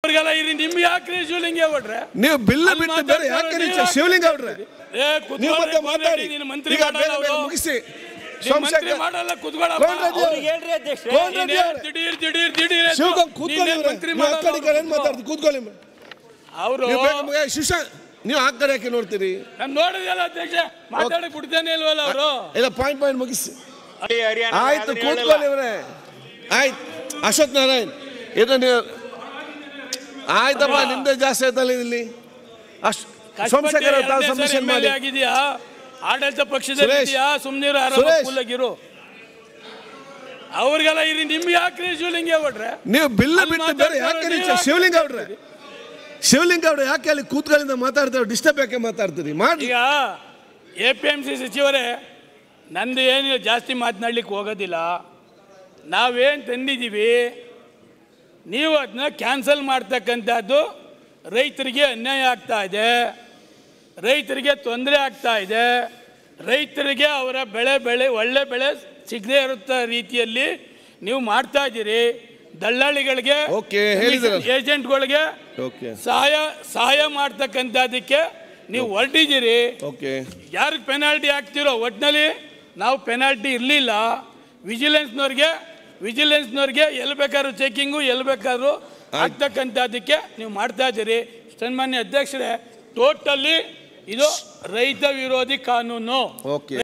ಅವ್ರಿಗೆಲ್ಲ ಇರಿ ನಿಮ್ಗೆ ಯಾಕ್ರಿ ಶಿವಲಿಂಗ ಹೊಡ್ರೆ ನೀವು ಬಿಲ್ ಅಲ್ಲಿ ಬಿಟ್ಟು ಬೇರೆ ಯಾಕೆ ಮಾತಾಡ್ತಾರೆ, ನೀವು ನೀವು ಶಿವಲಿಂಗ ಅವ್ರೆ ಏ ನೀವು ಮತ್ತೆ ಕುತ್ಕೊಳ್ಳಿ, ಮಾತಾಡಿ ನೀನು ಮಂತ್ರಿ ಈಗ ಮಾಡಲ್ಲ ಬೇಗ ಬೇಗ ಅವ್ರು. ಮುಗಿಸಿ ನೀನು ಮಂತ್ರಿ ಸೋಮಶೇಖರ್ ಮಾಡಲ್ಲ ಕುತ್ಕೊಳ್ಳಪ್ಪ. ಕೋನ್ ರೆಡ್ಡಿ ಅವ್ರಿಗೆ ಹೇಳ್ರಿ ಅಧ್ಯಕ್ಷರೇ ಕೋನ್ ರೆಡ್ಡಿ ನೀನೇ ಅವ್ರೆ. ದಿಢೀರ್ ದಿಢೀರ್ ದಿಢೀರ್ ಎದ್ದು ಶಿವಕುಮಾರ್ ಕೂತ್ಕೊಳ್ಳಿ ನೀನೇ ಇವ್ರೆ. ಮಂತ್ರಿ ನೀವು ಆ ಕಡೆ ಈ ಕಡೆ ಏನ್ ಮಾಡಲ್ಲ ಮಾತಾಡ್ತೀರಿ ಕೂತ್ಕೊಳ್ಳಿ ಅವರು ನೀವು ಬೇಗ ಬೇಗ ಶಿವಶ ನೀವು ಆ ಕಡೆ ಯಾಕೆ ನೋಡ್ತೀರಿ ನಾನು ನೋಡಿದಲ್ಲ ಅಧ್ಯಕ್ಷ ಮಾತಾಡಕ್ ಬಿಡ್ತಾನೆ ಇಲ್ವಲ್ಲ ಅವರು ಇಲ್ಲ ಪಾಯಿಂಟ್ ಪಾಯಿಂಟ್ ಮುಗಿಸಿ ಹರಿಯಾಣ ಆಯ್ತು ಅದನ್ನ ಕೂತ್ಕೊಳ್ಳಿ ಇವರೇ ಆಯ್ತು ಅಶ್ವಥ್ ನಾರಾಯಣ್ ಇದು ನೀವು ಆಯ್ತಪ್ಪ ನಿಮ್ದೇ ಜಾಸ್ತಿ ಆಯ್ತಲ್ಲ ಇಲ್ಲಿ ಅಶ್ ಸೋಮಶೇಖರ್ ಅವ್ರು ತಾವು ಸಬ್ಮಿಷನ್ ಮಾಡಿ ಆಗಿದೆಯಾ ಆಡಳಿತ ಪಕ್ಷದಲ್ಲಿ ಸುರೇಶ್. ಇದೆಯಾ ಸುಮ್ನಿರು ಸುರೇಶ್. ಕೂಲಾಗಿರು ಅವ್ರಿಗೆಲ್ಲ ಇರಿ ನಿಮ್ಗೆ ಯಾಕ್ರಿ ಶಿವಲಿಂಗ ಹೊಡ್ರೆ ನೀವು ಬಿಲ್ ಅಲ್ಲಿ ಬಿಟ್ಟು ಬೇರೆ ಯಾಕೆ ಮಾತಾಡ್ತಾರೆ, ನೀವು ನೀವು ಶಿವಲಿಂಗ ಅವ್ರೆ ಶಿವಲಿಂಗ ಅವ್ರೆ ಯಾಕೆ ಅಲ್ಲಿ ಕೂತ್ಗಳಿಂದ ಮಾತಾಡ್ತಾರೆ ಡಿಸ್ಟರ್ಬ್ ಯಾಕೆ ಮಾತಾಡ್ತೀರಿ ಮಾಡಿ ಈಗ ಎ ಪಿ ಎಮ್ ಸಿ ಸಚಿವರೇ ನಂದು ಏನು ಜಾಸ್ತಿ ಮಾತನಾಡ್ಲಿಕ್ಕೆ ಹೋಗೋದಿಲ್ಲ ನಾವೇನು ತಂದಿದ್ದೀವಿ ನೀವು ಅದನ್ನ ಕ್ಯಾನ್ಸಲ್ ಮಾಡ್ತಕ್ಕಂಥದ್ದು ರೈತರಿಗೆ ಅನ್ಯಾಯ ಆಗ್ತಾ ಇದೆ ರೈತರಿಗೆ ತೊಂದರೆ ಆಗ್ತಾ ಇದೆ ರೈತರಿಗೆ ಅವರ ಬೆಳೆ ಬೆಳೆ ಒಳ್ಳೆ ಬೆಳೆ ಸಿಗದೇ ಇರುತ್ತ ರೀತಿಯಲ್ಲಿ ನೀವು ಮಾಡ್ತಾ ಇದ್ದೀರಿ ದಳ್ಳಾಳಿಗಳಿಗೆ Okay, ಹೇಳಿದ್ರಲ್ಲ. ಏಜೆಂಟ್ಗಳಿಗೆ ಓಕೆ ಸಹಾಯ ಸಹಾಯ ಮಾಡ್ತಕ್ಕಂಥದ್ದಕ್ಕೆ ನೀವು ಹೊರಟಿದ್ದೀರಿ ಓಕೆ ಯಾರಿಗೆ ಪೆನಾಲ್ಟಿ ಹಾಕ್ತಿರೋ ಒಟ್ಟಿನಲ್ಲಿ ನಾವು ಪೆನಾಲ್ಟಿ ಇರಲಿಲ್ಲ ವಿಜಿಲೆನ್ಸ್ನವ್ರಿಗೆ ವಿಜಿಲೆನ್ಸ್ನವ್ರಿಗೆ ಎಲ್ಲಿ ಬೇಕಾದ್ರೂ ಚೆಕಿಂಗು ಎಲ್ಲಿ ಬೇಕಾದ್ರೂ ಆಗ್ತಕ್ಕಂಥದ್ದಕ್ಕೆ ನೀವು ಮಾಡ್ತಾ ಇದ್ದೀರಿ ಸನ್ಮಾನ್ಯ ಅಧ್ಯಕ್ಷರೇ ಟೋಟಲಿ ಇದು ರೈತ ವಿರೋಧಿ ಕಾನೂನು ಓಕೆ